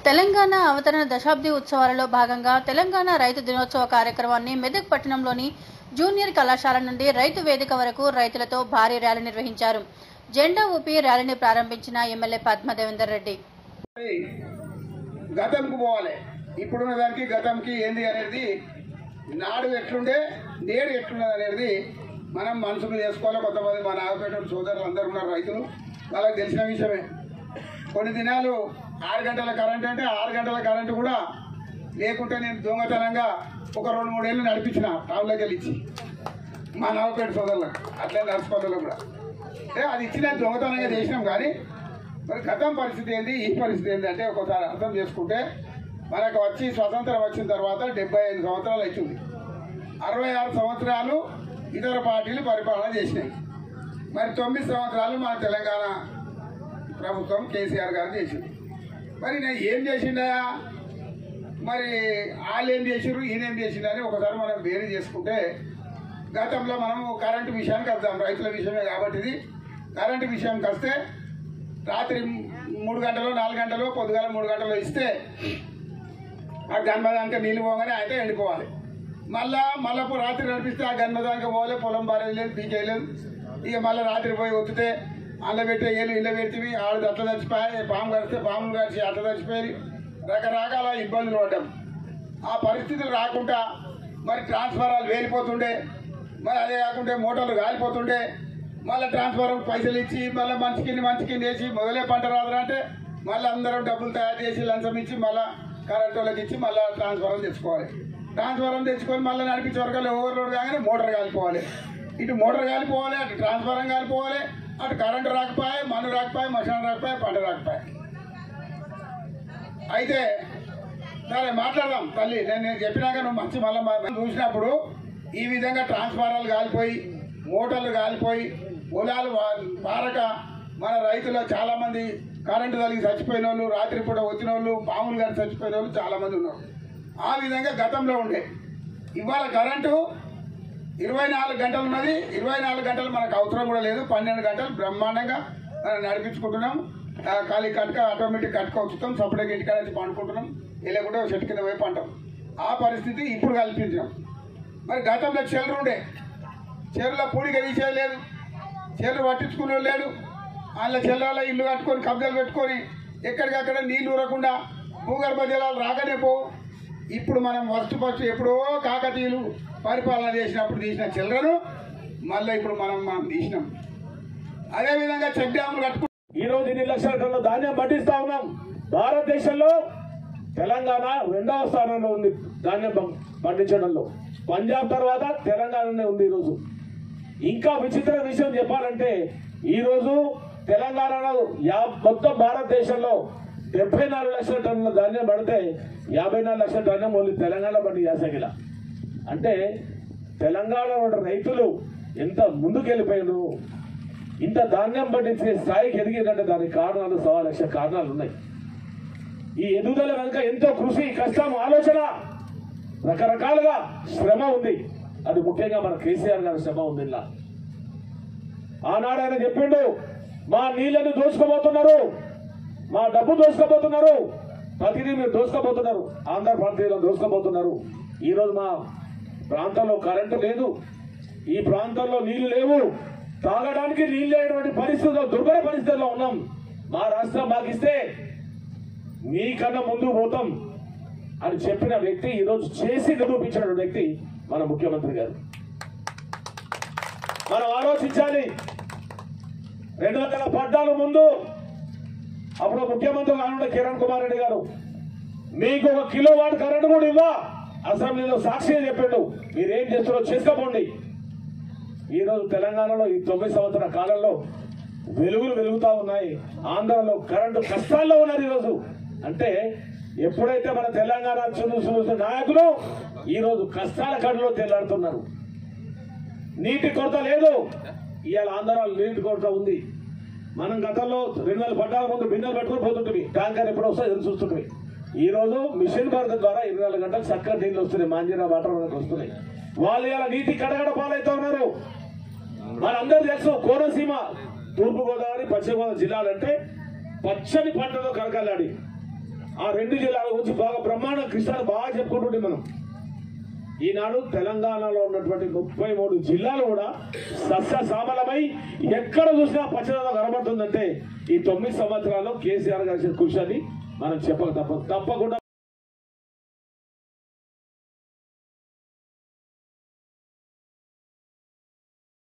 తెలంగాణ అవతరణ దశాబ్ది ఉత్సవాలలో భాగంగా తెలంగాణ రైతు దినోత్సవ కార్యక్రమాన్ని మెదక్ పట్టణంలోని జూనియర్ కళాశాల నుండి రైతు వేదిక వరకు రైతులతో భారీ ర్యాలీ నిర్వహించారు జెండా ఊపి ర్యాలీని ప్రారంభించిన ఎమ్మెల్యే పద్మ దేవేందర్ రెడ్డి గతంకు పోవాలి ఇప్పుడున్న దానికి గతంకి ఏంది అనేది నాడు ఎట్లుండే నేడు ఎట్లున్నది అనేది మనం మనసుకు చేసుకోవాలి కొంతమంది మా నాగపేట సోదరులు అందరు ఉన్నారు రైతులు వాళ్ళకి తెలిసిన విషయమే కొన్ని దినాలు ఆరు గంటల కరెంట్ అంటే ఆరు గంటల కరెంటు కూడా లేకుంటే నేను దొంగతనంగా ఒక రెండు మూడేళ్ళు నడిపించిన టౌన్లోకి వెళ్ళి ఇచ్చి మా నవపేట సోదరులకు అట్లే నడుచుకోవాలి కూడా అంటే అది ఇచ్చిన దొంగతనంగా చేసినాం కానీ మరి గతం పరిస్థితి ఏంది ఈ పరిస్థితి ఏంది అంటే ఒకసారి అర్థం చేసుకుంటే మనకు వచ్చి స్వతంత్రం వచ్చిన తర్వాత డెబ్బై ఐదు సంవత్సరాలు అవుతుంది అరవై ఆరు సంవత్సరాలు ఇతర పార్టీలు పరిపాలన చేసినాయి మరి తొమ్మిది సంవత్సరాలు మన తెలంగాణ ప్రభుత్వం కేసీఆర్ గారు చేసింది మరి నేను ఏం చేసిండా మరి వాళ్ళు ఏం చేసిర్రు ఈయన ఏం చేసిండు అని ఒకసారి మనం వేరు చేసుకుంటే గతంలో మనము కరెంటు విషయానికి వద్దాం రైతుల విషయమే కాబట్టి ఇది కరెంటు విషయానికి వస్తే రాత్రి మూడు గంటలు నాలుగు గంటలు పొద్దుగాల మూడు గంటలు ఇస్తే ఆ గన్మదానికి నీళ్ళు పోగానే అయితే ఎండిపోవాలి మళ్ళా మళ్ళా పో- రాత్రి నడిపిస్తే ఆ గన్మదానికి పోలే పొలం బారేయలేదు పీకేయలేదు ఇక మళ్ళీ రాత్రి పోయి ఒత్తితే అందులో పెట్టే ఏళ్ళు ఇళ్ళ పెడితే ఆడు అట్లా చచ్చిపోయి పాము కడితే పాములు కడిచి అట్లా చచ్చిపోయి రకరకాల ఇబ్బందులు పడ్డాం ఆ పరిస్థితులు రాకుండా మరి ట్రాన్స్ఫారాలు వేలిపోతుండే మరి అదే కాకుండా మోటార్లు కాలిపోతుండే మళ్ళీ ట్రాన్స్ఫారం పైసలు ఇచ్చి మళ్ళీ మంచికి మంచికి వేసి మొదలే పంట రాదురా అంటే మళ్ళీ అందరం డబ్బులు తయారు చేసి లంచం ఇచ్చి మళ్ళీ కరెంట్ వాళ్ళకి ఇచ్చి మళ్ళీ ట్రాన్స్ఫారం తెచ్చుకోవాలి ట్రాన్స్ఫారం తెచ్చుకొని మళ్ళీ నడిపించే వరకు ఓవర్లోడ్ కాగానే మోటార్ కాలిపోవాలి ఇటు మోటార్ కాలిపోవాలి అటు ట్రాన్స్ఫారం కాలిపోవాలి అటు కరెంటు రాకపోయే మన్ను రాకపోయే మషాన్ రాకపోయే పంట రాకపోయే అయితే సరే మాట్లాడదాం తల్లి నేను నేను చెప్పినాక నువ్వు మంచి మళ్ళీ మా- చూసినప్పుడు ఈ విధంగా ట్రాన్స్ఫారాలు కాలిపోయి మోటార్లు కాలిపోయి పొలాలు వా- పారక మన రైతులు చాలా మంది కరెంటు తగిలి చచ్చిపోయిన వాళ్ళు రాత్రిపూట వచ్చిన వాళ్ళు పాములు గారి చచ్చిపోయిన వాళ్ళు చాలా మంది ఉన్నారు ఆ విధంగా గతంలో ఉండే ఇవాళ కరెంటు ఇరవై నాలుగు గంటలు ఉన్నది ఇరవై నాలుగు గంటలు మనకు అవసరం కూడా లేదు పన్నెండు గంటలు బ్రహ్మాండంగా మనం నడిపించుకుంటున్నాం ఆ, ఖాళీ కట్టుక ఆటోమేటిక్ కట్టుకోవచ్చుతాం సపరేట్గా ఇంటికాడ వచ్చి పండుకుంటున్నాం లేకుంటే ఒక చెట్టు కింద పోయి పంటాం ఆ పరిస్థితి ఇప్పుడు కల్పించాం మరి గతంలో చెల్లరు ఉండే చెరువులో పూడిక తీసేది లేదు చెరువు పట్టించుకునే లేడు అందులో చెల్లాల ఇల్లు కట్టుకొని కబ్జాలు పెట్టుకొని ఎక్కడికక్కడ నీళ్లు ఊరకుండా భూగర్భ జలాలు రాకనే పోవు ఇప్పుడు మనం ఫస్ట్ ఫస్ట్ ఎప్పుడో కాకతీయులు పరిపాలన చేసినప్పుడు తీసిన చిల్లరను మళ్ళీ ఇప్పుడు మనం మనం తీసినాం అదేవిధంగా చెక్ డ్యాములు కట్టుకు ఈ రోజు ఇన్ని లక్షల టన్నుల ధాన్యం పండిస్తా ఉన్నాం భారతదేశంలో తెలంగాణ రెండవ స్థానంలో ఉంది ధాన్యం పం- పండించడంలో పంజాబ్ తర్వాత తెలంగాణనే ఉంది ఈరోజు ఇంకా విచిత్ర విషయం చెప్పాలంటే ఈ రోజు తెలంగాణలో యా మొత్తం భారతదేశంలో డెబ్బై నాలుగు లక్షల టన్నుల ధాన్యం పడితే యాభై నాలుగు లక్షల ధాన్యం ఓన్లీ తెలంగాణ పండి యాసగిల అంటే తెలంగాణలో ఉన్న రైతులు ఎంత ముందుకెళ్ళిపోయారు ఇంత ధాన్యం పండించే స్థాయికి ఎదిగిందంటే దానికి కారణాలు సవా లక్ష కారణాలు ఉన్నాయి ఈ ఎదుగుదల వెనుక ఎంతో కృషి కష్టం ఆలోచన రకరకాలుగా శ్రమ ఉంది అది ముఖ్యంగా మన కేసీఆర్ గారి శ్రమ ఉంది ఇలా ఆనాడు ఆయన చెప్పిండు మా నీళ్లను దోచుకోబోతున్నారు మా డబ్బు దోచుకోబోతున్నారు ప్రతిదీ మీరు దోచుకోబోతున్నారు ఆంధ్ర ప్రాంతీయులు దోచుకోబోతున్నారు ఈరోజు మా ప్రాంతంలో కరెంటు లేదు ఈ ప్రాంతంలో నీళ్లు లేవు తాగడానికి నీళ్ళు లేనటువంటి పరిస్థితుల్లో దుర్భర పరిస్థితుల్లో ఉన్నాం మా రాష్ట్రం మాకు ఇస్తే మీకన్నా ముందు పోతాం అని చెప్పిన వ్యక్తి ఈరోజు చేసి నిరూపించిన వ్యక్తి మన ముఖ్యమంత్రి గారు మనం ఆలోచించాలి రెండు వందల పద్నాలుగు ముందు అప్పుడు ముఖ్యమంత్రి కానుండే కిరణ్ కుమార్ రెడ్డి గారు మీకు ఒక కిలో వాట్ కరెంట్ కూడా ఇవ్వ అసెంబ్లీలో సాక్షిగా చెప్పిండు మీరేం చేస్తారో చేసుకోపోండి ఈ రోజు తెలంగాణలో ఈ తొమ్మిది సంవత్సరాల కాలంలో వెలుగులు వెలుగుతా ఉన్నాయి ఆంధ్రలో కరెంటు కష్టాల్లో ఉన్నారు ఈరోజు అంటే ఎప్పుడైతే మన తెలంగాణ చును చూసిన నాయకులు ఈ రోజు కష్టాల కడులో తెల్లాడుతున్నారు నీటి కొరత లేదు ఇవాళ ఆంధ్రాలో నీటి కొరత ఉంది మనం గతంలో రెండు వేల పద్నాలుగు ముందు బిన్నెలు పెట్టుకుని పోతుంటుంది ట్యాంకర్ ఎప్పుడు వస్తా ఎదురు చూస్తుంటుంది ఈ రోజు మిషన్ భారత్ ద్వారా ఇరవై నాలుగు గంటలు చక్కగా నీళ్ళు వస్తున్నాయి మాంజీరా వాటర్ మనకు వస్తున్నాయి వాళ్ళు ఇలా నీటి కడగడ పాలవుతా ఉన్నారు మనందరూ తెలుసు కోనసీమ తూర్పు గోదావరి పశ్చిమ గోదావరి జిల్లాలంటే పచ్చని పంటతో కలకలాడి ఆ రెండు జిల్లాల గురించి బాగా బ్రహ్మాండ కృష్ణాలు బాగా చెప్పుకుంటుంటే మనం ఈనాడు తెలంగాణలో ఉన్నటువంటి ముప్పై మూడు జిల్లాలు కూడా సస్య సామలమై ఎక్కడ చూసినా పచ్చదనం కనబడుతుందంటే ఈ తొమ్మిది సంవత్సరాల్లో కేసీఆర్ గారి కృషి అని మనం చెప్పక తప్ప తప్పకుండా